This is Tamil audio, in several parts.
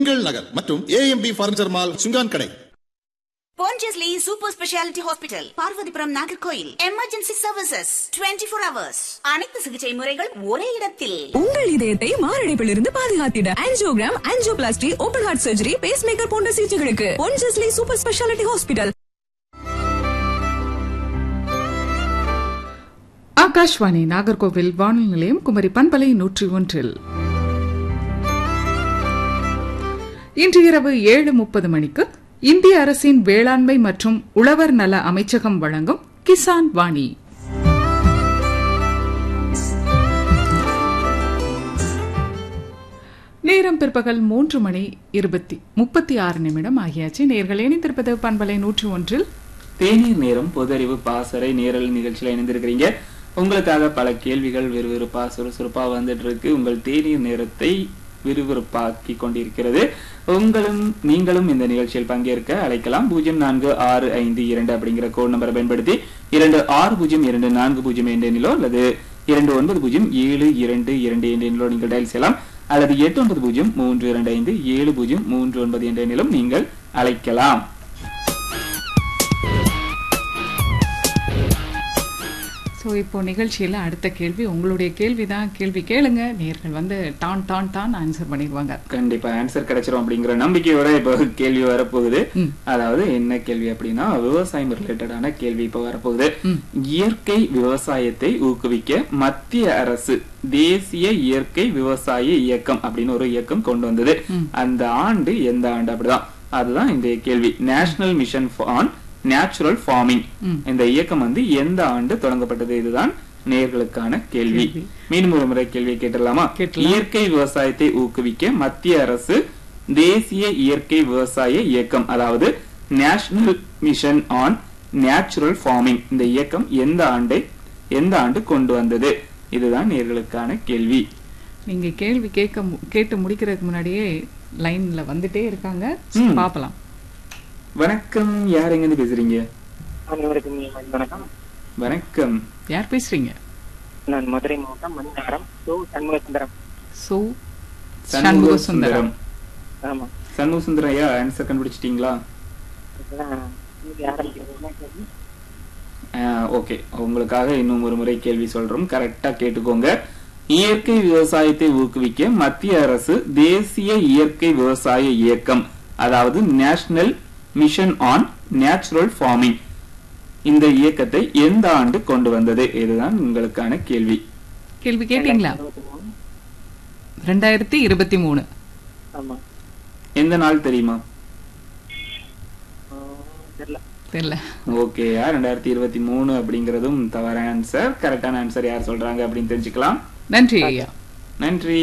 திங்கள் நகர் மற்றும் ஏஎம்பி பர்னிச்சர் மால் சுங்கான் கடை Pondicherry Super Speciality Hospital, Parvathipuram Nagercoil emergency services 24 four hours அனைத்து சிகிச்சை முறைகள் ஒரே இடத்தில் உங்கள் இதயத்தை மாரடைப்பிலிருந்து பாதுகாத்திட angiogram angioplasty open heart surgery pacemaker போன்ற சிகிச்சைகளுக்கு Ponjesly super speciality hospital Akashvani Nagercoil வானொலி நிலையம் குமரி பண்பலை நூற்றி ஒன்றில் இன்று இரவு ஏழு முப்பது மணிக்கு இந்திய அரசின் வேளாண்மை மற்றும் உழவர் நல அமைச்சகம் வழங்கும் கிசான் வாணி நேரம் பிற்பகல் மூன்று மணி இருபத்தி முப்பத்தி ஆறு நிமிடம் ஆகியாச்சு நேர்கள் இணைந்திருப்பது பண்பலை நூற்றி ஒன்றில் தேநீர் நேரம் பொது அறிவு பாசறை நேரல் நிகழ்ச்சியில இணைந்திருக்கிறீங்க உங்களுக்காக பல கேள்விகள் விறுவிறுப்பா சுறுசுறுப்பா வந்துட்டு இருக்கு உங்கள் தேநீர் நேரத்தை விறுவிறுப்பாக்கி கொண்டிருக்கிறது உங்களும் நீங்களும் இந்த நிகழ்ச்சியில் பங்கேற்க அழைக்கலாம் பூஜ்ஜியம் நான்கு ஆறு ஐந்து இரண்டு அப்படிங்கிற கோட் நம்பரை பயன்படுத்தி இரண்டு ஆறு பூஜ்ஜியம் இரண்டு நான்கு பூஜ்ஜியம் என்ற எண்ணிலோ அல்லது இரண்டு ஒன்பது பூஜ்ஜியம் ஏழு இரண்டு இரண்டு என்ற எண்ணிலோ நீங்கள் டயல் செய்யலாம் அல்லது எட்டு ஒன்பது பூஜ்ஜியம் மூன்று இரண்டு ஐந்து ஏழு பூஜ்ஜியம் மூன்று ஒன்பது என்ற எண்ணிலும் நீங்கள் அழைக்கலாம் ஸோ இப்போ நிகழ்ச்சியில் அடுத்த கேள்வி உங்களுடைய கேள்வி தான் கேள்வி கேளுங்க நேர்கள் வந்து டான் டான் டான் ஆன்சர் பண்ணிடுவாங்க கண்டிப்பா ஆன்சர் கிடைச்சிரும் அப்படிங்கிற நம்பிக்கையோட இப்போ கேள்வி வரப்போகுது ம். அதாவது என்ன கேள்வி அப்படின்னா விவசாயம் ரிலேட்டடான கேள்வி இப்போ வரப்போகுது இயற்கை விவசாயத்தை ஊக்குவிக்க மத்திய அரசு தேசிய இயற்கை விவசாய இயக்கம் அப்படின்னு ஒரு இயக்கம் கொண்டு வந்தது அந்த ஆண்டு எந்த ஆண்டு அப்படிதான் அதுதான் இந்த கேள்வி national mission on natural farming இந்த இயக்கம் வந்து எந்த ஆண்டு தொடங்கப்பட்டது இதுதான் நேர்களுக்கான கேள்வி மீண்டும் ஒரு முறை கேள்வியை கேட்டுடலாமா கேட்டலாம். இயற்கை விவசாயத்தை ஊக்குவிக்க மத்திய அரசு தேசிய இயற்கை விவசாய இயக்கம் அதாவது national mission on natural farming இந்த இயக்கம் எந்த ஆண்டை எந்த ஆண்டு கொண்டு வந்தது இதுதான் நேர்களுக்கான கேள்வி நீங்க கேள்வி கேட்க மு- கேட்டு முடிக்கிறதுக்கு முன்னாடியே லைன்ல வந்துட்டே இருக்காங்க ம். பார்க்கலாம் வணக்கம் யார் எங்க இருந்து பேசுறீங்க அனைவருக்கும் இனிய வணக்கம் வணக்கம் யார் பேசுறீங்க நான் மதுரை மாவட்டம் மணிநகரம் சோ சண்முகசுந்தரம் சோ சண்முக சண்முக சுந்தரம் சுந்தரம் ஆமா சண்முக சுந்தரம் ஐயா ஆன்சர் கண்டுபிடிச்சிட்டீங்களா இப்பதான் கேள்வி ஆரம்பிக்கிறதுனா கேள்வி ஓகே உங்களுக்காக இன்னும் ஒரு முறை கேள்வி சொல்றோம் கரெக்டா கேட்டுக்கோங்க இயற்கை விவசாயத்தை ஊக்குவிக்க மத்திய அரசு தேசிய இயற்கை விவசாய இயக்கம் அதாவது national mission on natural farming இந்த இயக்கத்தை எந்த ஆண்டு கொண்டு வந்தது இதுதான் உங்களுக்கான கேள்வி கேள்வி கேட்டீங்களா இருபத்தி மூணு ரெண்டாயிரத்தி இருபத்தி மூணு ஆமா எந்த நாள் தெரியுமா ஆஹ் தெரியல தெரியல ஓகே ரெண்டாயிரத்தி இருபத்தி மூணு அப்படிங்கறதும் தவறான ஆன்சர் கரெக்டான ஆன்சர் யார் சொல்றாங்க அப்படின்னு தெரிஞ்சுக்கலாம் நன்றி ஐயா நன்றி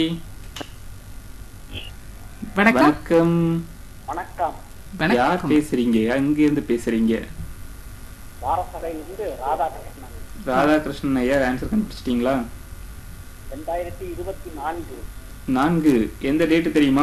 வணக்கம் வணக்கம் வணக்கம் யார் வணக்கம் பேசுறீங்க அங்க இருந்து பேசுறீங்க வாரசடையிலிருந்து ராதாகிருஷ்ணன் ராதாகிருஷ்ணன் ஐயா ஆன்சர் கண்டுபிடிச்சிட்டீங்களா ரெண்டாயிரத்தி இருபத்தி நான்கு நான்கு எந்த டேட் தெரியுமா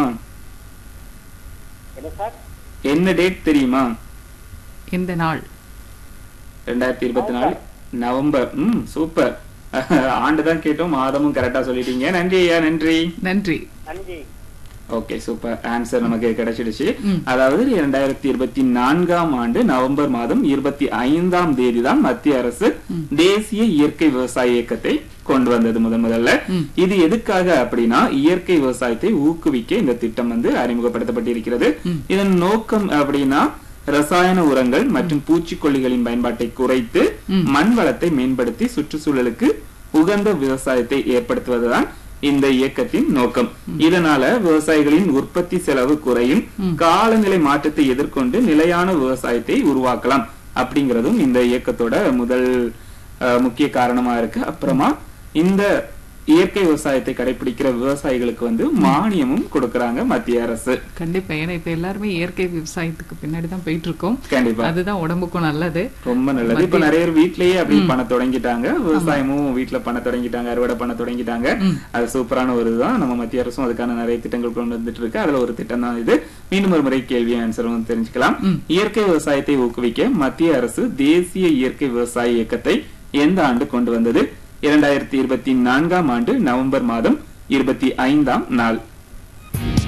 என்ன சார் என்ன டேட் தெரியுமா இந்த நாள் ரெண்டாயிரத்தி இருபத்தி நாலு நவம்பர் ம் சூப்பர் ஆண்டு தான் கேட்டோம் மாதமும் கரெக்டா சொல்லிட்டீங்க நன்றி ஐயா நன்றி நன்றி நன்றி ஓகே சூப்பர் ஆன்சர் நமக்கு கிடைச்சிடுச்சு ம். அதாவது இரண்டாயிரத்தி இருபத்தி நான்காம் ஆண்டு நவம்பர் மாதம் இருபத்தி ஐந்தாம் தேதி தான் மத்திய அரசு தேசிய இயற்கை விவசாய இயக்கத்தை கொண்டு வந்தது முதன் முதல்ல இது எதுக்காக அப்படின்னா இயற்கை விவசாயத்தை ஊக்குவிக்க இந்த திட்டம் வந்து அறிமுகப்படுத்தப்பட்டிருக்கிறது இதன் நோக்கம் அப்படின்னா ரசாயன உரங்கள் மற்றும் பூச்சிக்கொல்லிகளின் பயன்பாட்டை குறைத்து மண் வளத்தை மேம்படுத்தி சுற்றுச்சூழலுக்கு உகந்த விவசாயத்தை ஏற்படுத்துவதுதான் இந்த இயக்கத்தின் நோக்கம் இதனால விவசாயிகளின் உற்பத்தி செலவு குறையும் காலநிலை மாற்றத்தை எதிர்கொண்டு நிலையான விவசாயத்தை உருவாக்கலாம் அப்படிங்கறதும் இந்த இயக்கத்தோட முதல் அஹ், முக்கிய காரணமா இருக்கு அப்புறமா இந்த இயற்கை விவசாயத்தை கடைபிடிக்கிற விவசாயிகளுக்கு வந்து மானியமும் கொடுக்கறாங்க மத்திய அரசு கண்டிப்பா ஏன்னா இப்ப எல்லாருமே இயற்கை விவசாயத்துக்கு பின்னாடி தான் போயிட்டு இருக்கோம் கண்டிப்பா அதுதான் உடம்புக்கும் நல்லது ரொம்ப நல்லது இப்ப நிறைய பேர் வீட்லயே அப்படி பண்ண தொடங்கிட்டாங்க விவசாயமும் வீட்ல பண்ண தொடங்கிட்டாங்க அறுவடை பண்ண தொடங்கிட்டாங்க அது சூப்பரான ஒரு இதுதான் நம்ம மத்திய அரசும் அதுக்கான நிறைய திட்டங்கள் கொண்டு வந்துட்டு இருக்கு அதுல ஒரு திட்டம் தான் இது மீண்டும் ஒரு முறை கேள்வி ஆன்சரும் தெரிஞ்சுக்கலாம் இயற்கை விவசாயத்தை ஊக்குவிக்க மத்திய அரசு தேசிய இயற்கை விவசாய இயக்கத்தை எந்த ஆண்டு கொண்டு வந்தது இரண்டாயிரத்தி இருபத்தி நான்காம் ஆண்டு நவம்பர் மாதம் இருபத்தி ஐந்தாம் நாள்